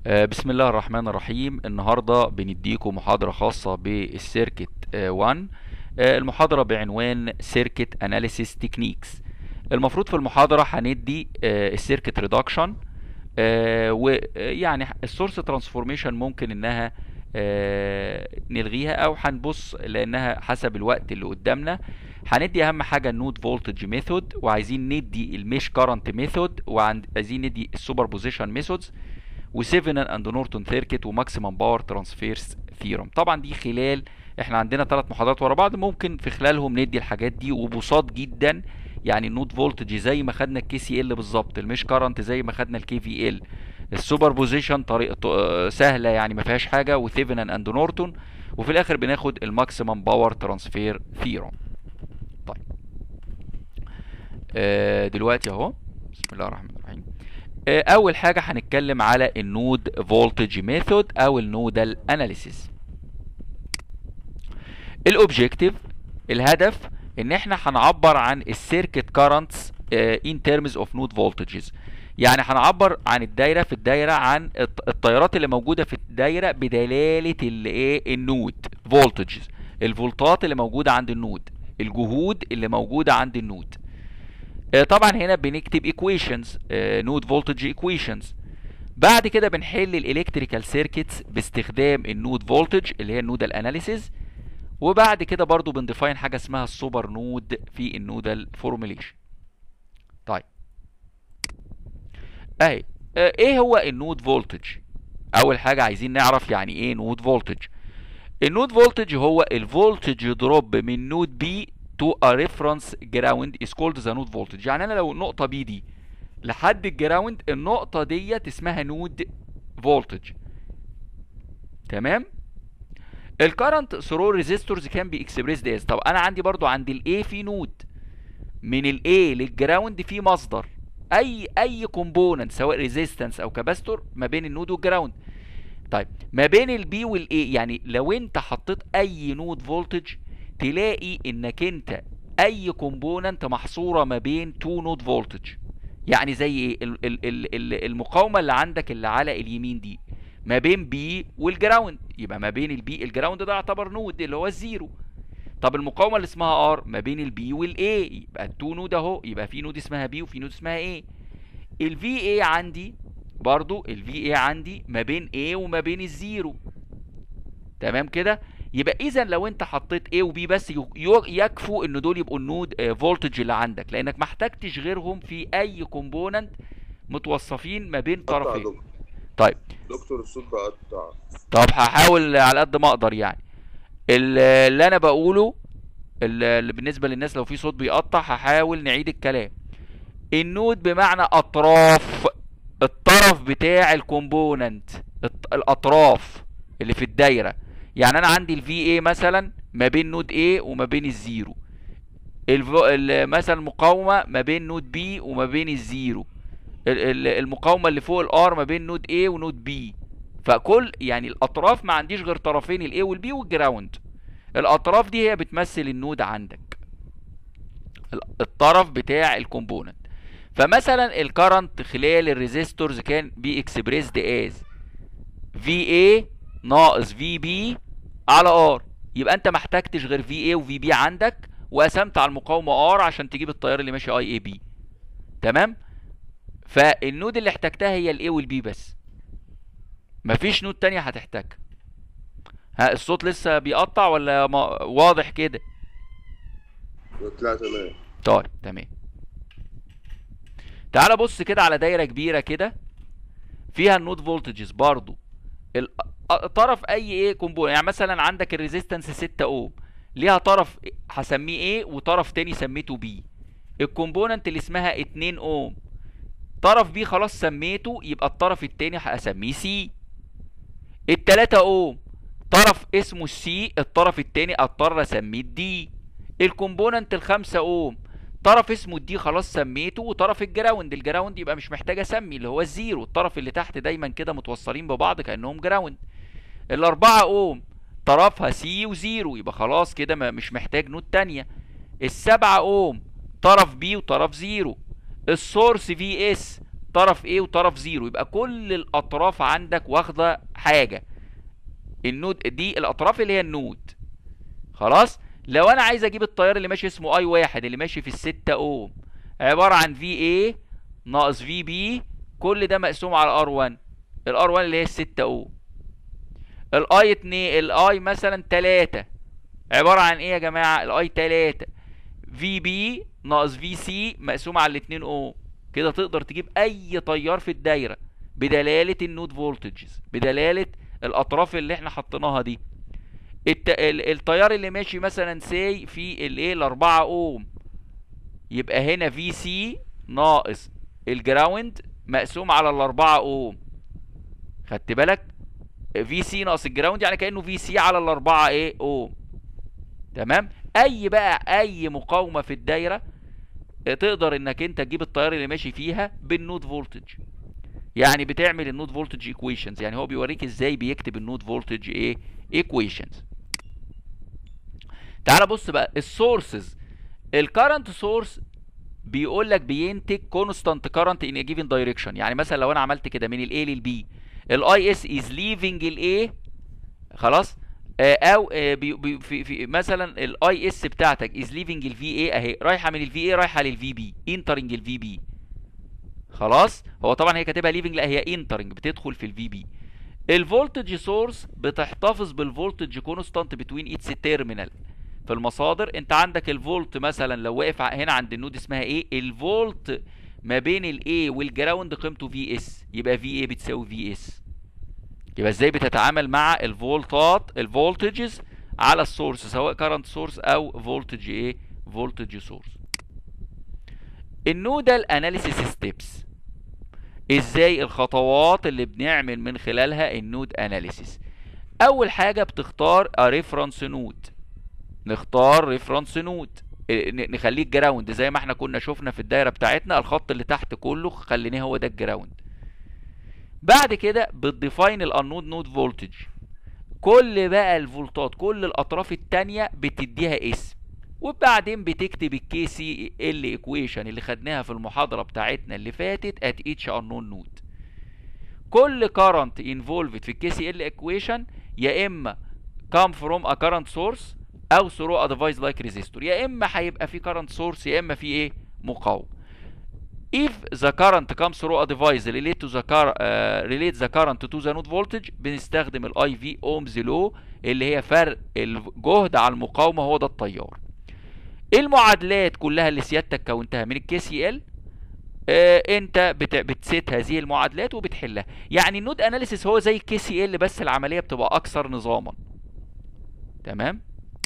آه، بسم الله الرحمن الرحيم النهاردة بنديكم محاضرة خاصة بالسيركت 1 آه، المحاضرة بعنوان سيركت اناليسيس تكنيكس المفروض في المحاضرة هندي السيركت ريدكشن ويعني السورس ترانسفورميشن ممكن انها آه، نلغيها او هنبص لانها حسب الوقت اللي قدامنا هندي اهم حاجه النود فولتج ميثود وعايزين ندي الميش كارنت ميثود وعايزين ندي السوبر بوزيشن ميثودز وسيفنن اند نورتون سيركت وماكسيمم باور ترانسفيرس ثيورم طبعا دي خلال احنا عندنا ثلاث محاضرات ورا بعض ممكن في خلالهم ندي الحاجات دي وبساط جدا يعني النود فولتج زي ما خدنا الكي سي ال بالظبط الميش كارنت زي ما خدنا الكي في ال السوبر بوزيشن طريقه سهله يعني ما فيهاش حاجه وثيفنن اند نورتون وفي الاخر بناخد الماكسيمم باور ترانسفير ثيورم طيب آه دلوقتي اهو بسم الله الرحمن الرحيم آه اول حاجه هنتكلم على النود فولتج ميثود او النودال اناليسيس الاوبجيكتيف الهدف ان احنا هنعبر عن السيركت كارنتس ان ترمز اوف نود فولتجز يعني هنعبر عن الدايره في الدايره عن التيارات اللي موجوده في الدايره بدلاله الايه النود فولتجز الفولتات اللي موجوده عند النود الجهود اللي موجوده عند النود طبعا هنا بنكتب ايكويشنز نود فولتج ايكويشنز بعد كده بنحل الالكتريكال سيركتس باستخدام النود فولتج اللي هي النودال اناليسيز وبعد كده برضو بنديفاين حاجه اسمها السوبر نود في النودال فورميليشن طيب اهي ايه هو النود فولتج اول حاجه عايزين نعرف يعني ايه نود فولتج النود فولتج هو الفولتج دروب من نود بي تو ا ريفرنس جراوند از كولد ذا نود فولتج يعني انا لو النقطه بي دي لحد الجراوند النقطه ديت اسمها نود فولتج تمام الكرنت ثرو ريزيستورز كان بي اكسبريسد از طب انا عندي برضو عند الاي في نود من الاي للجراوند في مصدر اي اي كومبوننت سواء ريزيستنس او كاباستور ما بين النود والجراوند طيب ما بين البي والاي يعني لو انت حطيت اي نود فولتج تلاقي انك انت اي كومبوننت محصوره ما بين تو نود فولتج يعني زي ايه ال ال ال المقاومه اللي عندك اللي على اليمين دي ما بين بي والجراوند يبقى ما بين البي الجراوند ده يعتبر نود اللي هو الزيرو طب المقاومه اللي اسمها ار ما بين البي والاي يبقى التو نود اهو يبقى في نود اسمها بي وفي نود اسمها اي الفي اي عندي برضو الفي اي عندي ما بين اي وما بين الزيرو تمام كده يبقى اذا لو انت حطيت A وB بس يكفوا ان دول يبقوا النود فولتج اللي عندك لانك ما احتجتش غيرهم في اي كومبوننت متوصفين ما بين طرفين طيب دكتور الصوت بقى قطع طب هحاول على قد ما اقدر يعني اللي انا بقوله اللي بالنسبه للناس لو في صوت بيقطع هحاول نعيد الكلام النود بمعنى اطراف الطرف بتاع الكومبوننت الاطراف اللي في الدايره يعني انا عندي الفي اي مثلا ما بين نود A وما بين الزيرو مثلا المقاومه ما بين نود B وما بين الزيرو المقاومه اللي فوق الار ما بين نود A ونود B فكل يعني الاطراف ما عنديش غير طرفين الاي والبي والجراوند الاطراف دي هي بتمثل النود عندك الطرف بتاع الكومبوننت فمثلا الكرنت خلال الريزيستورز كان بي اكسبريسد از في اي ناقص في بي على ار يبقى انت ما احتجتش غير في اي وفي بي عندك وقسمت على المقاومه ار عشان تجيب التيار اللي ماشي اي اي بي تمام فالنود اللي احتجتها هي الاي والبي بس مفيش نود تانية هتحتاجها ها الصوت لسه بيقطع ولا ما واضح كده طلع تمام طيب تمام تعال بص كده على دايره كبيره كده فيها النود فولتجز برضو طرف اي ايه كومبون يعني مثلا عندك الريزيستنس 6 اوم ليها طرف هسميه ايه وطرف تاني سميته بي الكومبوننت اللي اسمها 2 اوم طرف بي خلاص سميته يبقى الطرف التاني هسميه سي التلاتة اوم طرف اسمه السي الطرف التاني اضطر اسميه الدي الكومبوننت الخمسة اوم طرف اسمه الدي خلاص سميته وطرف الجراوند الجراوند يبقى مش محتاج اسمي اللي هو الزيرو الطرف اللي تحت دايما كده متوصلين ببعض كانهم جراوند الاربعة اوم طرفها سي وزيرو يبقى خلاص كده مش محتاج نود تانية السبعة اوم طرف بي وطرف زيرو السورس في اس طرف A وطرف زيرو يبقى كل الاطراف عندك واخده حاجه النود دي الاطراف اللي هي النود خلاص لو انا عايز اجيب التيار اللي ماشي اسمه اي واحد اللي ماشي في الستة اوم عبارة عن في اي ناقص في بي كل ده مقسوم على ار 1 الار 1 اللي هي الستة اوم الاي 2 الاي مثلا 3 عبارة عن ايه يا جماعة الاي 3 في بي ناقص في سي مقسوم على الاتنين اوم كده تقدر تجيب اي تيار في الدايرة بدلالة النود فولتجز بدلالة الاطراف اللي احنا حطيناها دي الت... ال- التيار اللي ماشي مثلا سي في الايه الاربعة اوم يبقى هنا في سي ناقص الجراوند مقسوم على الاربعة اوم خدت بالك في سي ناقص الجراوند يعني كانه في سي على الاربعة ايه اوم تمام اي بقى اي مقاومة في الدايرة اه، تقدر انك انت تجيب التيار اللي ماشي فيها بالنود فولتج يعني بتعمل النود فولتج ايكويشنز يعني هو بيوريك ازاي بيكتب النود فولتج ايه ايكويشنز تعال بص بقى السورسز الكرنت سورس بيقول لك بينتج كونستانت كرنت ان جيفن دايركشن يعني مثلا لو انا عملت كده من الاي للبي الاي اس از ليفنج الاي خلاص آه، او آه، بي بي في, في مثلا الاي اس بتاعتك از ليفنج الفي اي اهي رايحه من الفي اي رايحه للفي بي انترنج الفي بي خلاص هو طبعا هي كاتبها ليفنج لا هي انترنج بتدخل في الفي بي الفولتج سورس بتحتفظ بالفولتج كونستانت بتوين ايتس تيرمينال في المصادر انت عندك الفولت مثلا لو واقف ع- هنا عند النود اسمها ايه الفولت ما بين الاي والجراوند قيمته في اس يبقى في اي بتساوي في اس يبقى ازاي بتتعامل مع الفولتات الفولتجز على السورس سواء كارنت سورس او فولتج ايه فولتج سورس النودال اناليسيس ستيبس ازاي الخطوات اللي بنعمل من خلالها النود اناليسيس اول حاجه بتختار ريفرنس نود نختار ريفرنس نود نخليه جراوند زي ما احنا كنا شفنا في الدايره بتاعتنا الخط اللي تحت كله خليناه هو ده الجراوند بعد كده بتديفاين الانود نود فولتج كل بقى الفولتات كل الاطراف التانية بتديها اسم وبعدين بتكتب الكي سي ال ايكويشن اللي خدناها في المحاضره بتاعتنا اللي فاتت ات ايتش unknown نود كل current involved في الكي سي ال ايكويشن يا اما come from a current source او through a device like resistor يا اما هيبقى في current source يا اما في ايه مقاوم if the current comes through a device relate to the car uh, relate the current to the node voltage بنستخدم الاي في ohms law اللي هي فرق الجهد على المقاومه هو ده التيار المعادلات كلها اللي سيادتك كونتها من الكي سي ال انت بت- بتسيت هذه المعادلات وبتحلها يعني النود اناليسيس هو زي الكي سي ال بس العمليه بتبقى اكثر نظاما تمام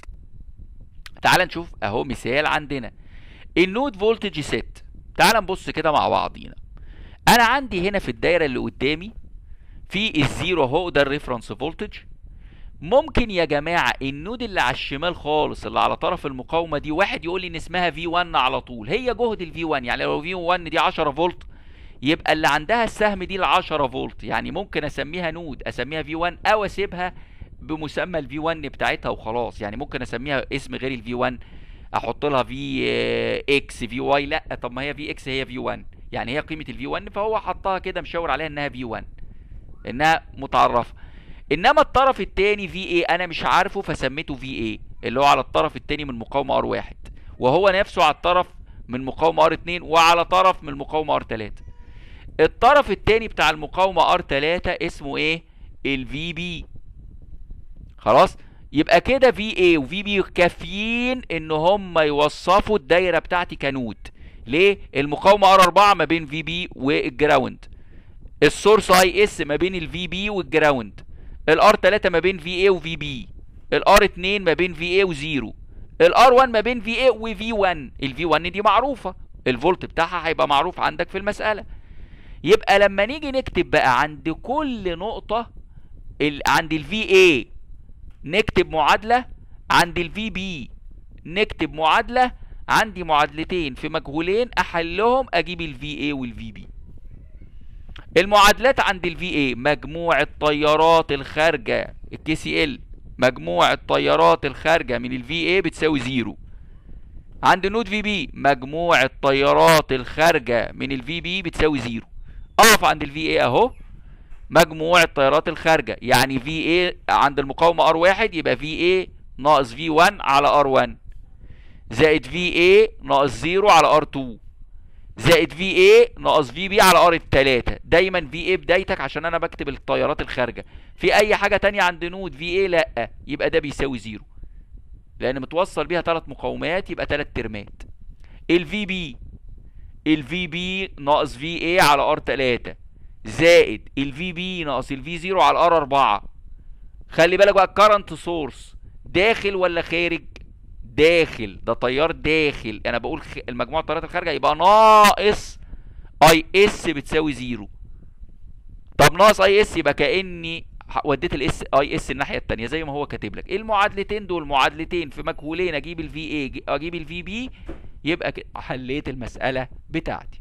تعال نشوف اهو مثال عندنا النود فولتج سيت تعال نبص كده مع بعضينا انا عندي هنا في الدايره اللي قدامي في الزيرو اهو ده الريفرنس فولتج ممكن يا جماعه النود اللي على الشمال خالص اللي على طرف المقاومه دي واحد يقول لي ان اسمها في 1 على طول هي جهد الفي 1 يعني لو في 1 دي 10 فولت يبقى اللي عندها السهم دي ال 10 فولت يعني ممكن اسميها نود اسميها في 1 او اسيبها بمسمى الفي 1 بتاعتها وخلاص يعني ممكن اسميها اسم غير الفي 1 احط لها في اكس في واي لا طب ما هي في اكس هي في 1 يعني هي قيمه الفي 1 فهو حطها كده مشاور عليها انها في 1 انها متعرفه انما الطرف التاني في ايه انا مش عارفه فسميته في ايه اللي هو على الطرف التاني من مقاومه ار 1 وهو نفسه على الطرف من مقاومه ار 2 وعلى طرف من المقاومه ار 3 الطرف التاني بتاع المقاومه ار 3 اسمه ايه الفي بي خلاص يبقى كده في ايه وفي بي كافيين ان هم يوصفوا الدايره بتاعتي كنود ليه المقاومه ار 4 ما بين في بي والجراوند السورس اي اس ما بين الفي بي والجراوند الار 3 ما بين في اي وفي بي الار 2 ما بين في اي وزيرو الار 1 ما بين في اي وفي 1 الفي 1 دي معروفه الفولت بتاعها هيبقى معروف عندك في المساله يبقى لما نيجي نكتب بقى عند كل نقطه ال... عند الفي اي نكتب معادله عند الفي بي نكتب معادله عندي معادلتين في مجهولين احلهم اجيب الفي اي والفي بي المعادلات عند الفي اي مجموع التيارات الخارجه الكي سي ال مجموع التيارات الخارجه من الفي اي بتساوي زيرو عند نود في بي مجموع التيارات الخارجه من الفي بي بتساوي زيرو اقف عند الفي اي اهو مجموع التيارات الخارجه يعني في اي عند المقاومه ار واحد يبقى في اي ناقص في 1 على ار 1 زائد في اي ناقص 0 على ار 2 زائد في اي ناقص في بي على ار التلاتة دايما في اي بدايتك عشان انا بكتب التيارات الخارجه في اي حاجه تانية عند نود في اي لا يبقى ده بيساوي زيرو لان متوصل بيها ثلاث مقاومات يبقى ثلاث ترمات الفي بي الفي بي ناقص في اي على ار 3 زائد الفي بي ناقص الفي 0 على ار 4 خلي بالك بقى الكرنت سورس داخل ولا خارج داخل ده تيار داخل انا بقول خ... المجموع التيارات الخارجه يبقى ناقص اي اس بتساوي زيرو طب ناقص اي اس يبقى كاني ح- وديت الاس اي اس الناحيه الثانيه زي ما هو كاتب لك المعادلتين دول معادلتين في مجهولين اجيب الفي اي اجيب الفي بي يبقى كده حليت المساله بتاعتي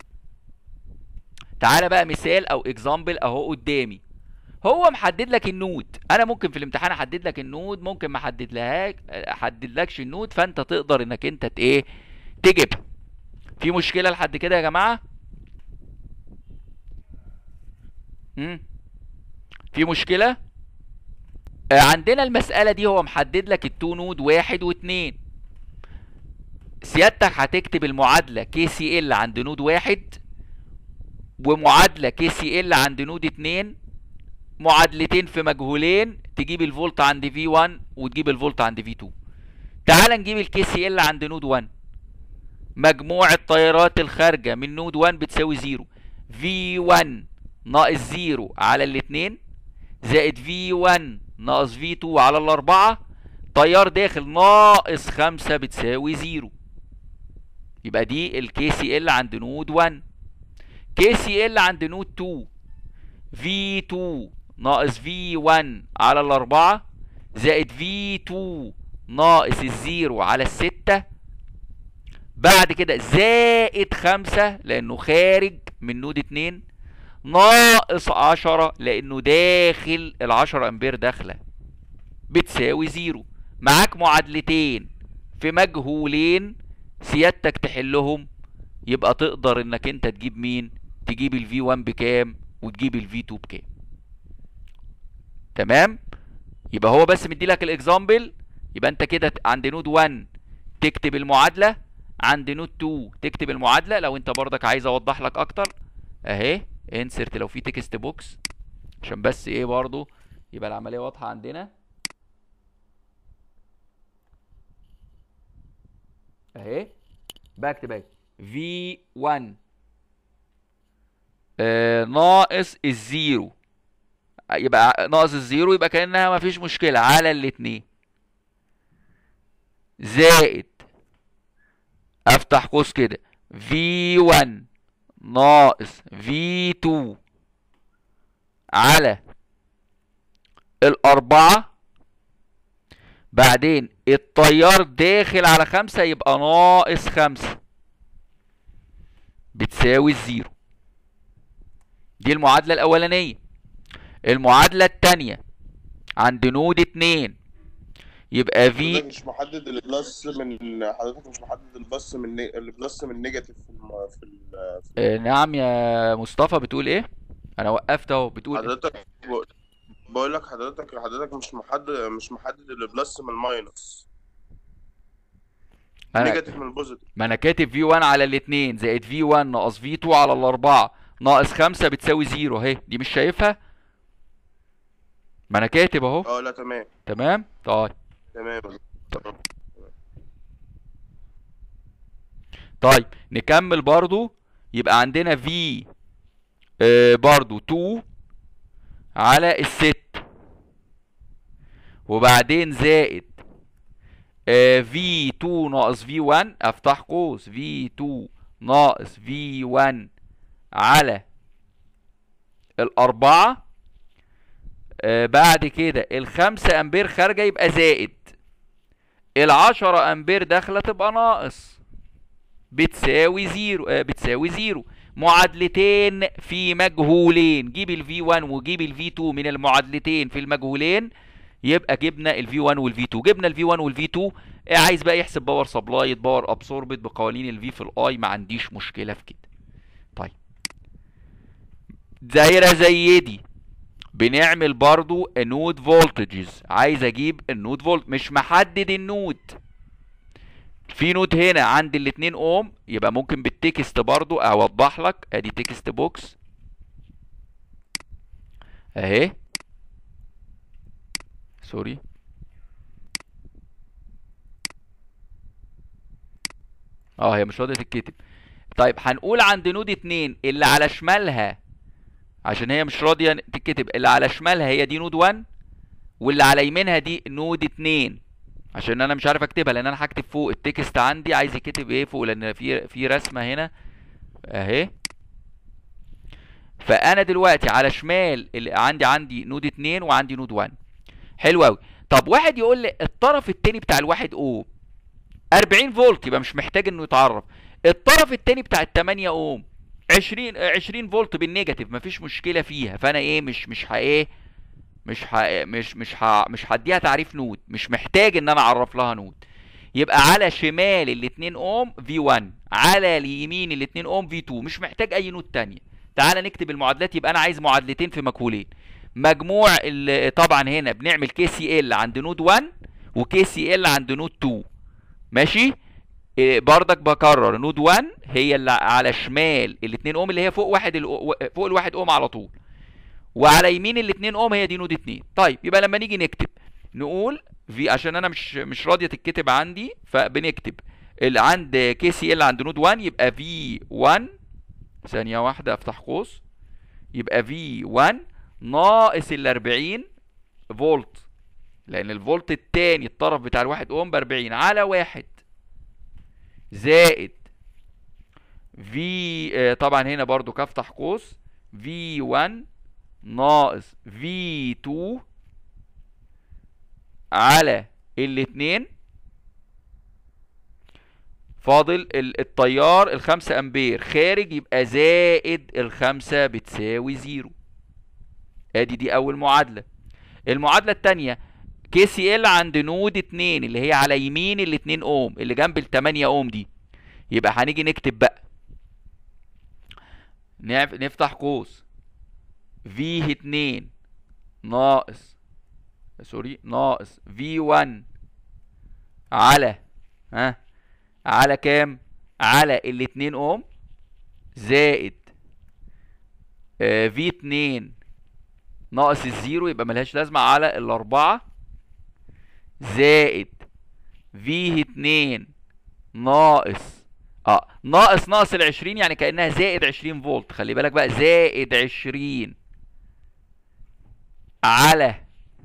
تعالى بقى مثال او اكزامبل اهو قدامي هو محدد لك النود انا ممكن في الامتحان احدد لك النود ممكن ما احدد لهاك احدد لكش النود فانت تقدر انك انت ت- ايه تجيبها في مشكله لحد كده يا جماعه امم في مشكله آه، عندنا المساله دي هو محدد لك التو نود واحد واتنين سيادتك هتكتب المعادله كي سي ال عند نود واحد ومعادله كي سي ال عند نود اتنين معادلتين في مجهولين تجيب الفولت عند في 1 وتجيب الفولت عند في 2 تعال نجيب الكي سي ال عند نود 1 مجموع التيارات الخارجه من نود 1 بتساوي 0 في 1 ناقص 0 على الاتنين زائد في 1 ناقص في 2 على الاربعه تيار داخل ناقص 5 بتساوي 0 يبقى دي الكي سي ال عند نود 1 كي سي ال عند نود 2 V2 ناقص V1 على الأربعة زائد V2 ناقص الزيرو على الستة بعد كده زائد خمسة لأنه خارج من نود اتنين ناقص عشرة لأنه داخل العشرة أمبير داخلة بتساوي زيرو معاك معادلتين في مجهولين سيادتك تحلهم يبقى تقدر انك انت تجيب مين تجيب الفي 1 بكام وتجيب الفي 2 بكام تمام يبقى هو بس مدي لك الاكزامبل يبقى انت كده عند نود 1 تكتب المعادله عند نود 2 تكتب المعادله لو انت برضك عايز اوضح لك اكتر اهي انسرت لو في تكست بوكس عشان بس ايه برضو يبقى العمليه واضحه عندنا اهي بكتب اهي في 1 آه ناقص الزيرو يبقى ناقص الزيرو يبقى كأنها ما فيش مشكلة على الاتنين زائد افتح قوس كده V1 ناقص V2 على الأربعة بعدين التيار داخل على خمسة يبقى ناقص خمسة بتساوي الزيرو دي المعادلة الأولانية المعادلة التانية عند نود اتنين يبقى حضرتك في مش محدد البلس من حضرتك مش محدد البلس من ني- البلس من نيجاتيف في الم... في, ال... في آه نعم يا مصطفى بتقول ايه انا وقفت اهو بتقول إيه؟ حضرتك بقول- بقول لك حضرتك حضرتك مش محدد مش محدد البلس من الماينس انا نيجاتيف من البوزيتيف ما انا كاتب في 1 على الاتنين زائد في 1 ناقص في 2 على الاربعة ناقص خمسة بتساوي زيرو اهي دي مش شايفها ما انا كاتب اهو اه لا تمام تمام طيب تمام طيب نكمل برضو يبقى عندنا في آه برضو 2 على الست وبعدين زائد آه في 2 ناقص في 1 افتح قوس في 2 ناقص في 1 على الأربعة آه بعد كده الخمسة أمبير خارجة يبقى زائد العشرة أمبير داخلة تبقى ناقص بتساوي زيرو آه بتساوي زيرو معادلتين في مجهولين جيب الفي 1 وجيب الفي 2 من المعادلتين في المجهولين يبقى جبنا الفي 1 والفي 2 جبنا الفي 1 والفي 2 آه عايز بقى يحسب باور سبلايد باور ابسوربت بقوانين الفي في الاي ما عنديش مشكله في كده طيب دايره زي دي بنعمل برضو نود فولتجز عايز اجيب النود فولت مش محدد النود في نود هنا عند الاتنين اوم يبقى ممكن بالتكست برضو اوضح لك ادي تكست بوكس اهي سوري اه هي مش راضيه تتكتب طيب هنقول عند نود اتنين اللي على شمالها عشان هي مش راضيه تتكتب اللي على شمالها هي دي نود 1 واللي على يمينها دي نود 2 عشان انا مش عارف اكتبها لان انا هكتب فوق التكست عندي عايز يكتب ايه فوق لان في في رسمه هنا اهي فانا دلوقتي على شمال اللي عندي عندي نود 2 وعندي نود 1 حلو قوي طب واحد يقول لي الطرف التاني بتاع الواحد اوم 40 فولت يبقى مش محتاج انه يتعرف الطرف التاني بتاع ال 8 اوم 20 20 فولت بالنيجاتيف مفيش مشكله فيها فانا ايه مش مش ها ايه مش ها مش مش ها مش هديها تعريف نود مش محتاج ان انا اعرف لها نود يبقى على شمال الاتنين اوم في 1 على اليمين الاتنين اوم في 2 مش محتاج اي نود تانية تعالى نكتب المعادلات يبقى انا عايز معادلتين في مجهولين مجموع ال- طبعا هنا بنعمل كي سي ال عند نود 1 وكي سي ال عند نود 2 ماشي إيه، بردك بكرر نود 1 هي اللي على شمال الاتنين اوم اللي هي فوق واحد الأو- فوق الواحد اوم على طول وعلى يمين الاتنين اوم هي دي نود 2 طيب يبقى لما نيجي نكتب نقول في عشان انا مش مش راضيه تتكتب عندي فبنكتب اللي عند كي سي ال عند نود 1 يبقى في 1 ثانيه واحده افتح قوس يبقى في 1 ناقص ال 40 فولت لان الفولت التاني الطرف بتاع الواحد اوم ب 40 على واحد زائد في آه، طبعا هنا برضو كفتح قوس في 1 ناقص في 2 على الاتنين فاضل ال- التيار الخمسة امبير خارج يبقى زائد الخمسة بتساوي زيرو ادي دي اول معادلة المعادلة التانية كي سي ال عند نود 2 اللي هي على يمين ال 2 اوم اللي جنب ال 8 اوم دي يبقى هنيجي نكتب بقى نعف- نفتح قوس في 2 ناقص سوري ناقص في 1 على ها على كام على ال 2 اوم زائد في 2 ناقص الزيرو يبقى ملهاش لازمة على الأربعة زائد في 2 ناقص اه ناقص ناقص ال 20 يعني كأنها زائد 20 فولت خلي بالك بقى زائد 20 على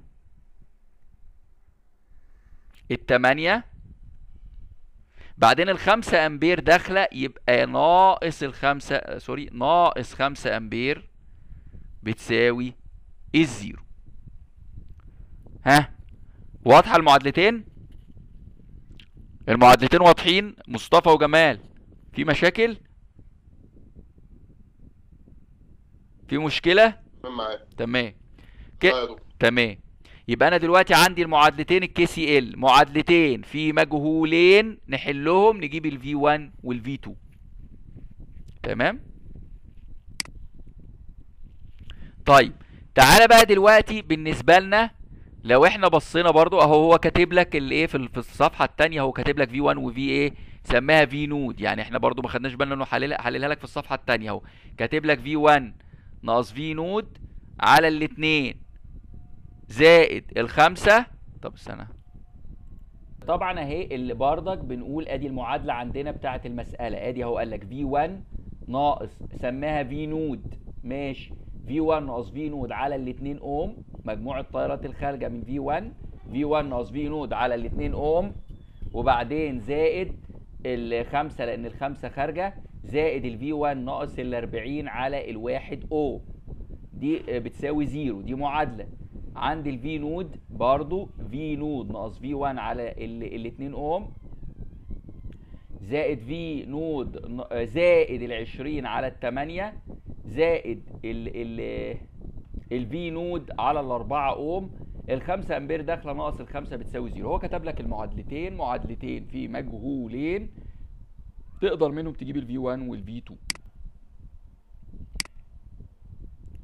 التمانية بعدين الخمسة امبير داخلة يبقى ناقص الخمسة سوري ناقص خمسة امبير بتساوي الزيرو ها واضحة المعادلتين المعادلتين واضحين مصطفى وجمال في مشاكل في مشكلة تمام معاك تمام اه ك... يا دكتور تمام يبقى انا دلوقتي عندي المعادلتين الكي سي ال معادلتين في مجهولين نحلهم نجيب الفي 1 والفي 2 تمام طيب تعالى بقى دلوقتي بالنسبه لنا لو احنا بصينا برضو اهو هو كاتب لك الايه في ال- في الصفحه الثانيه هو كاتب لك في 1 وفي ايه سماها في نود يعني احنا برضو ما خدناش بالنا انه حللها حللها لك في الصفحه الثانيه اهو كاتب لك في 1 ناقص في نود على الاثنين زائد الخمسة طب استنى طبعا اهي اللي بردك بنقول ادي المعادلة عندنا بتاعة المسألة ادي اهو قال لك في 1 ناقص سماها في نود ماشي في 1 ناقص في نود على الاتنين اوم مجموع التيارات الخارجة من في 1 في 1 ناقص في نود على الاتنين اوم وبعدين زائد الخمسة لان الخمسة خارجة زائد الفي 1 ناقص ال 40 على الواحد اوم دي آه، بتساوي زيرو دي معادلة عند الفي نود برضو في نود ناقص في 1 على ال- الاتنين اوم زائد في نود ن- آه، زائد ال 20 على التمانية زائد ال ال الفي نود على الأربعة اوم الخمسة امبير داخلة ناقص الخمسة بتساوي زيرو هو كتب لك المعادلتين معادلتين في مجهولين تقدر منهم تجيب الفي 1 والفي 2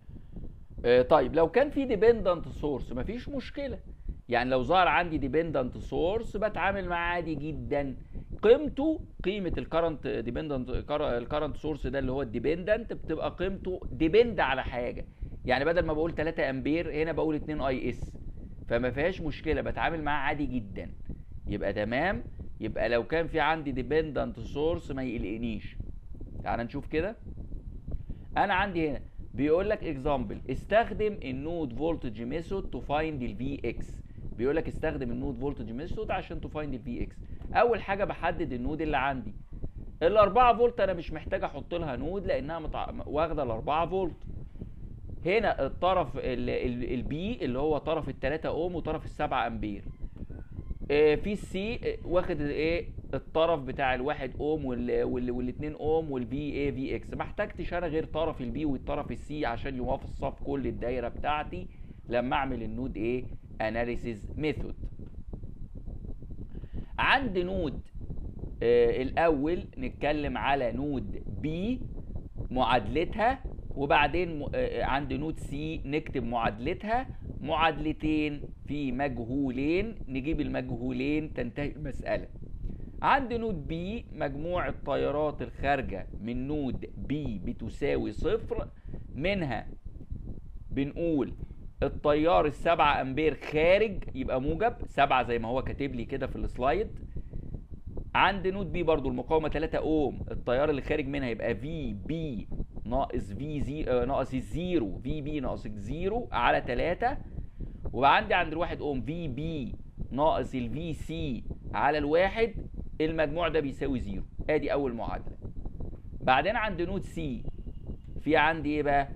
آه، طيب لو كان في ديبندنت سورس مفيش مشكله يعني لو ظهر عندي ديبندنت سورس بتعامل معاه عادي جدا قيمته قيمه الكرنت ديبندنت الكرنت سورس ده اللي هو الديبندنت بتبقى قيمته ديبند على حاجه يعني بدل ما بقول 3 امبير هنا بقول 2 اي اس فما فيهاش مشكله بتعامل معاه عادي جدا يبقى تمام يبقى لو كان في عندي ديبندنت سورس ما يقلقنيش تعال نشوف كده انا عندي هنا بيقول لك اكزامبل استخدم النود فولتج ميثود تو فايند الفي اكس بيقول لك استخدم النود فولتج ميثود عشان تو فايند الفي اكس اول حاجه بحدد النود اللي عندي ال 4 فولت انا مش محتاج احط لها نود لانها متع... واخده ال 4 فولت هنا الطرف البي اللي هو طرف ال 3 اوم وطرف ال 7 امبير آه، في السي واخد ايه الطرف بتاع الواحد اوم وال وال والاتنين اوم والفي اي في اكس ما احتجتش انا غير طرف البي والطرف السي عشان يوصف كل الدايره بتاعتي لما اعمل النود ايه اناليسيز ميثود عند نود آه الاول نتكلم على نود بي معادلتها وبعدين م- آه، عند نود سي نكتب معادلتها معادلتين في مجهولين نجيب المجهولين تنتهي المسألة عند نود بي مجموع التيارات الخارجة من نود بي بتساوي صفر منها بنقول التيار السبعة امبير خارج يبقى موجب سبعة زي ما هو كاتب لي كده في السلايد عند نود بي برضو المقاومة 3 اوم التيار اللي خارج منها يبقى في بي ناقص في زي آه، ناقص الزيرو في بي ناقص الزيرو على 3 وبقى عندي عند الواحد اوم في بي ناقص الفي سي على الواحد المجموع ده بيساوي زيرو ادي اول معادلة بعدين عند نود سي في عندي ايه بقى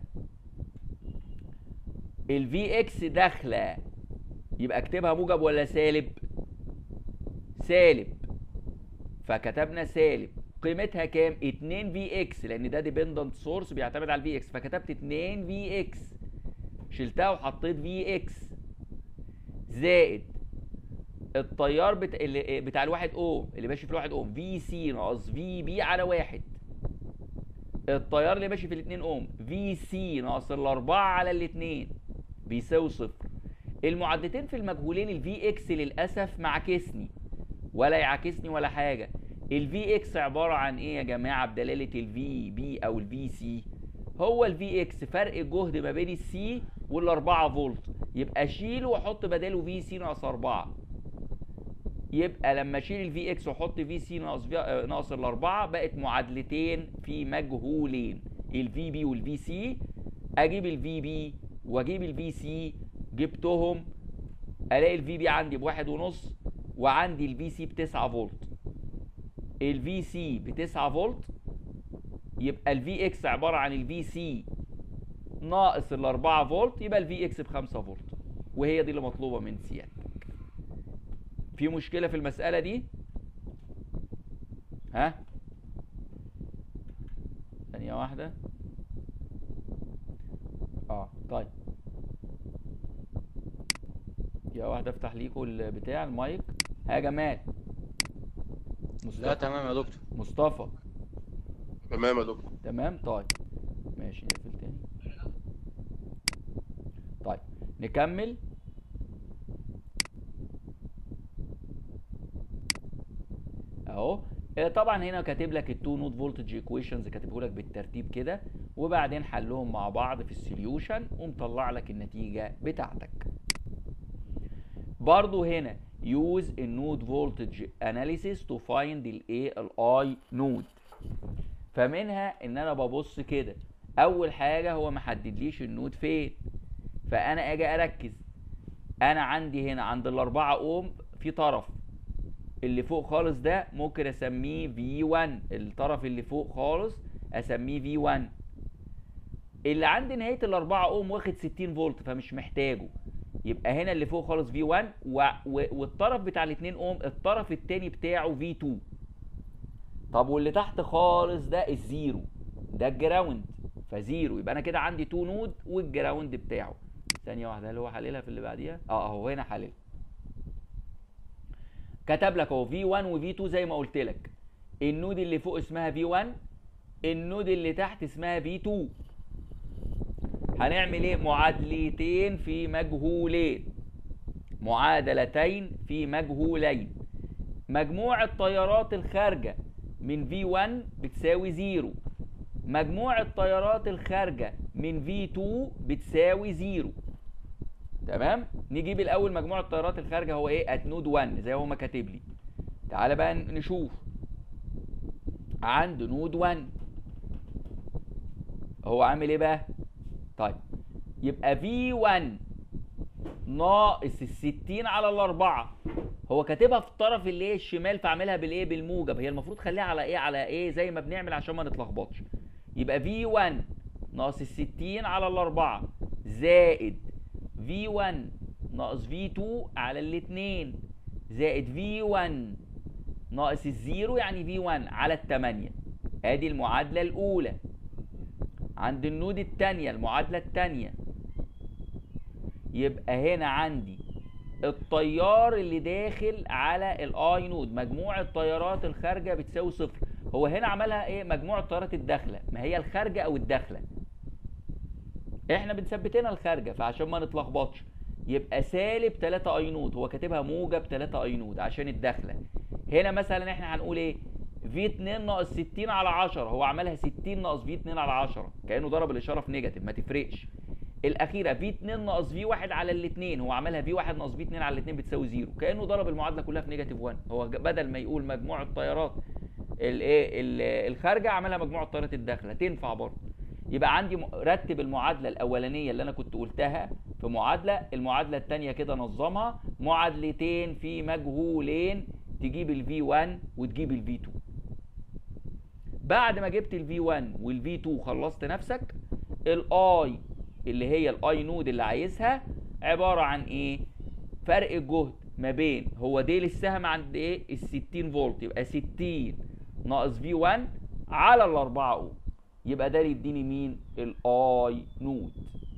الفي اكس داخله يبقى اكتبها موجب ولا سالب سالب فكتبنا سالب قيمتها كام 2 في اكس لان ده ديبندنت سورس بيعتمد على الفي اكس فكتبت 2 في اكس شلتها وحطيت في اكس زائد التيار بتا... اللي بتاع الواحد اوم اللي ماشي في الواحد اوم في سي ناقص في بي على واحد التيار اللي ماشي في الاتنين اوم في سي ناقص الاربعة على الاتنين بيساوي صفر المعادلتين في المجهولين الفي اكس للاسف معاكسني ولا يعاكسني ولا حاجه الفي اكس عباره عن ايه يا جماعه بدلاله الفي بي او الفي سي هو الفي اكس فرق الجهد ما بين السي والاربعة فولت يبقى اشيله واحط بداله في سي ناقص 4 يبقى لما اشيل الفي اكس واحط في سي ناقص في آه، ناقص الاربعه بقت معادلتين في مجهولين الفي بي والفي سي اجيب الفي بي واجيب الفي سي جبتهم الاقي الفي بي عندي بواحد ونص وعندي الفي سي بتسعة فولت الفي سي بتسعة فولت يبقى الفي اكس عباره عن الفي سي ناقص الاربعة فولت يبقى الفي اكس بخمسة فولت وهي دي اللي مطلوبه من سيادتك في مشكلة في المسألة دي؟ ها؟ ثانية واحدة اه طيب يا واحدة افتح ليكوا البتاع المايك ها يا جمال لا مصطفى تمام يا دكتور مصطفى تمام يا دكتور تمام طيب ماشي نقفل تاني طيب نكمل اهو آه، طبعا هنا كاتب لك التو نود فولتج ايكويشنز كاتبه لك بالترتيب كده وبعدين حلهم مع بعض في السوليوشن ومطلع لك النتيجه بتاعتك برضو هنا use النود voltage analysis to find الايه الاي نود فمنها ان انا ببص كده اول حاجه هو محددليش النود فين فانا اجي اركز انا عندي هنا عند الاربعة اوم في طرف اللي فوق خالص ده ممكن اسميه V1 الطرف اللي فوق خالص اسميه V1 اللي عند نهاية الأربعة أوم واخد 60 فولت فمش محتاجه يبقى هنا اللي فوق خالص V1 و... و... والطرف بتاع الاتنين أوم الطرف التاني بتاعه V2 طب واللي تحت خالص ده الزيرو ده الجراوند فزيرو يبقى أنا كده عندي 2 نود والجراوند بتاعه ثانية واحدة هل هو حللها في اللي بعديها؟ اه اهو هنا حللها كتب لك اهو V1 و V2 زي ما قلت لك النود اللي فوق اسمها V1 النود اللي تحت اسمها V2 هنعمل ايه معادلتين في مجهولين معادلتين في مجهولين مجموع التيارات الخارجة من V1 بتساوي زيرو مجموع التيارات الخارجة من V2 بتساوي زيرو تمام نجيب الاول مجموع التيارات الخارجة هو ايه ات نود 1 زي هو ما كاتب لي تعالى بقى نشوف عند نود 1 هو عامل ايه بقى طيب يبقى V1 ناقص الستين على الأربعة هو كاتبها في الطرف اللي ايه الشمال فاعملها بالايه بالموجب هي المفروض خليها على ايه على ايه زي ما بنعمل عشان ما نتلخبطش يبقى V1 ناقص الستين على الأربعة زائد V1 ناقص V2 على الاتنين زائد V1 ناقص الزيرو يعني V1 على التمانية ادي المعادلة الأولى عند النود التانية المعادلة التانية يبقى هنا عندي التيار اللي داخل على الاي نود مجموع التيارات الخارجه بتساوي صفر هو هنا عملها ايه مجموع التيارات الداخله ما هي الخارجه او الداخله احنا بنثبتنا الخارجه فعشان ما نتلخبطش يبقى سالب 3 اي نود هو كاتبها موجب 3 اي نود عشان الداخله هنا مثلا احنا هنقول ايه في 2 ناقص 60 على 10 هو عملها 60 ناقص في 2 على 10 كانه ضرب الاشاره في نيجاتيف ما تفرقش الاخيره في 2 ناقص في 1 على الاثنين هو عملها في 1 ناقص في 2 على الاثنين بتساوي زيرو كانه ضرب المعادله كلها في نيجاتيف 1 هو ج- بدل ما يقول مجموع التيارات الايه ال- الخارجه عملها مجموع التيارات الداخله تنفع برضه يبقى عندي م- رتب المعادله الاولانيه اللي انا كنت قلتها في معادله المعادله الثانيه كده نظمها معادلتين في مجهولين تجيب الفي 1 وتجيب الفي 2 بعد ما جبت الفي 1 والفي 2 خلصت نفسك الاي اللي هي الاي نود اللي عايزها عباره عن ايه فرق الجهد ما بين هو ديل السهم عند ايه ال 60 فولت يبقى 60 ناقص في 1 على ال 4 اوم يبقى ده اللي يديني مين الاي نود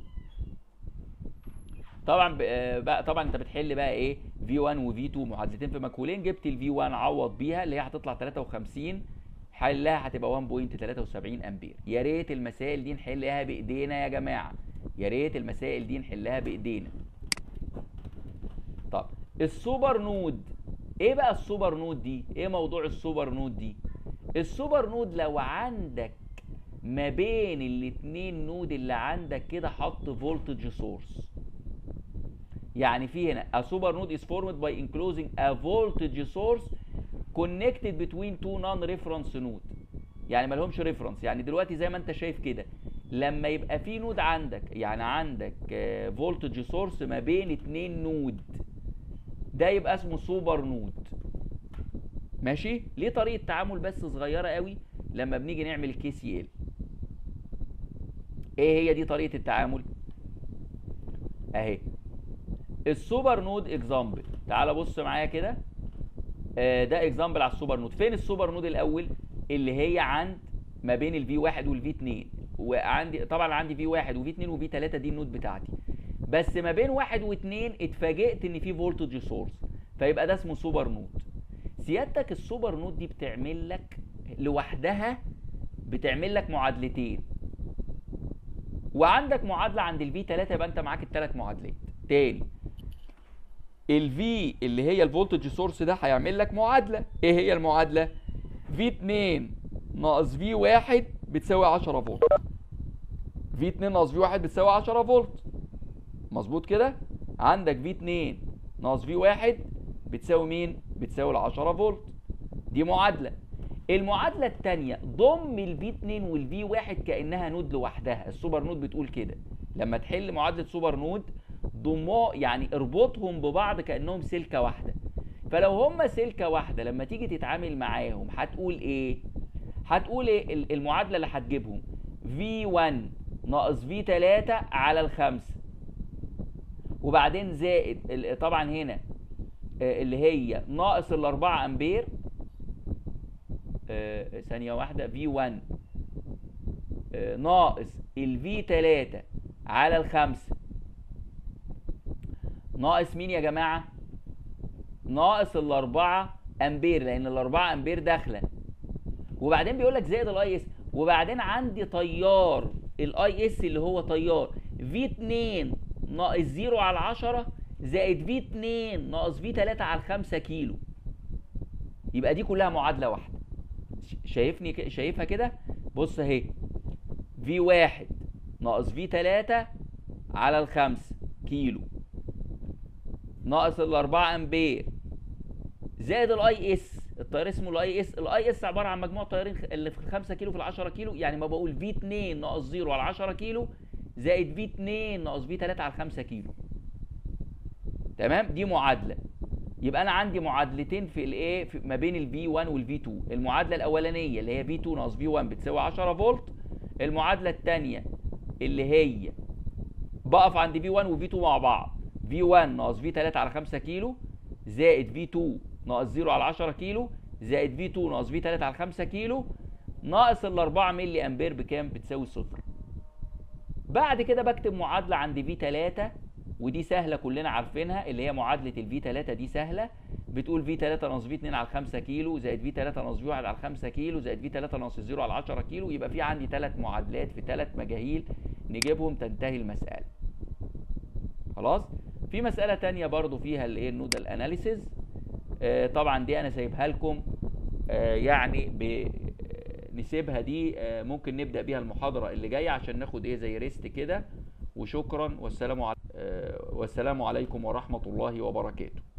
طبعا ب- آه، بقى طبعا انت بتحل بقى ايه في 1 وفي 2 معادلتين في مجهولين جبت الفي 1 عوض بيها اللي هي هتطلع 53 حلها هتبقى 1.73 امبير يا ريت المسائل دي نحلها بايدينا يا جماعه يا ريت المسائل دي نحلها بايدينا طب السوبر نود ايه بقى السوبر نود دي ايه موضوع السوبر نود دي السوبر نود لو عندك ما بين الاتنين نود اللي عندك كده حط فولتج سورس يعني في هنا a super node is formed by enclosing a voltage source connected between two non-reference node يعني ما لهمش ريفرنس يعني دلوقتي زي ما انت شايف كده لما يبقى في نود عندك يعني عندك فولتج سورس ما بين اتنين نود ده يبقى اسمه سوبر نود ماشي ليه طريقه تعامل بس صغيره قوي لما بنيجي نعمل كي سي ال ايه هي دي طريقه التعامل اهي السوبر نود اكزامبل تعال بص معايا كده آه، ده اكزامبل على السوبر نود فين السوبر نود الاول اللي هي عند ما بين الفي 1 والفي 2 وعندي طبعا عندي في 1 وفي 2 وفي 3 دي النود بتاعتي بس ما بين واحد واثنين اتفاجئت ان في فولتج سورس فيبقى ده اسمه سوبر نود سيادتك السوبر نود دي بتعمل لك لوحدها بتعمل لك معادلتين وعندك معادله عند الفي 3 يبقى انت معاك الثلاث معادلات تاني الفي اللي هي الفولتج سورس ده هيعمل لك معادله ايه هي المعادله في 2 ناقص في 1 بتساوي 10 فولت في 2 ناقص في 1 بتساوي 10 فولت مظبوط كده عندك في 2 ناقص في 1 بتساوي مين بتساوي ال 10 فولت دي معادله المعادله الثانيه ضم الفي 2 والفي 1 كانها نود لوحدها السوبر نود بتقول كده لما تحل معادله سوبر نود ضموا يعني اربطهم ببعض كانهم سلكه واحده فلو هما سلكه واحده لما تيجي تتعامل معاهم هتقول ايه هتقول ايه ال- المعادله اللي هتجيبهم V1 ناقص V3 على الخمسة وبعدين زائد ال- طبعا هنا آه، اللي هي ناقص الأربعة أمبير آه، ثانية واحدة V1 آه، ناقص ال V3 على الخمسة ناقص مين يا جماعة؟ ناقص الأربعة أمبير لأن الأربعة أمبير داخلة وبعدين بيقول لك زائد الاي اس وبعدين عندي تيار الاي اس اللي هو تيار في 2 ناقص 0 على 10 زائد في 2 ناقص في 3 على 5 كيلو يبقى دي كلها معادله واحده ش- شايفني ك- شايفها كده بص اهي في 1 ناقص في 3 على الخمسة كيلو ناقص الأربعة أمبير زائد الاي اس التيار اسمه الاي اس الاي اس عباره عن مجموع تيارين خ- اللي في ال 5 كيلو في ال 10 كيلو يعني ما بقول في 2 ناقص 0 على 10 كيلو زائد في 2 ناقص في 3 على 5 كيلو تمام دي معادله يبقى انا عندي معادلتين في الايه في- ما بين الفي 1 والفي 2 المعادله الاولانيه اللي هي في 2 ناقص في 1 بتساوي 10 فولت المعادله الثانيه اللي هي بقف عند في 1 وفي 2 مع بعض في 1 ناقص في 3 على 5 كيلو زائد في 2 ناقص 0 على 10 كيلو زائد في 2 ناقص في 3 على 5 كيلو ناقص ال 4 ملي امبير بكام بتساوي صفر بعد كده بكتب معادله عند في 3 ودي سهله كلنا عارفينها اللي هي معادله الفي 3 دي سهله بتقول في 3 ناقص في 2 على 5 كيلو زائد في 3 ناقص في 1 على 5 كيلو زائد في 3 ناقص 0 على 10 كيلو يبقى في عندي ثلاث معادلات في ثلاث مجاهيل نجيبهم تنتهي المساله خلاص في مساله تانية برضو فيها الايه النودال اناليسيز آه طبعا دي انا سايبها لكم آه يعني ب آه، نسيبها دي آه ممكن نبدا بيها المحاضره اللي جايه عشان ناخد ايه زي ريست كده وشكرا والسلام عليكم والسلام عليكم ورحمه الله وبركاته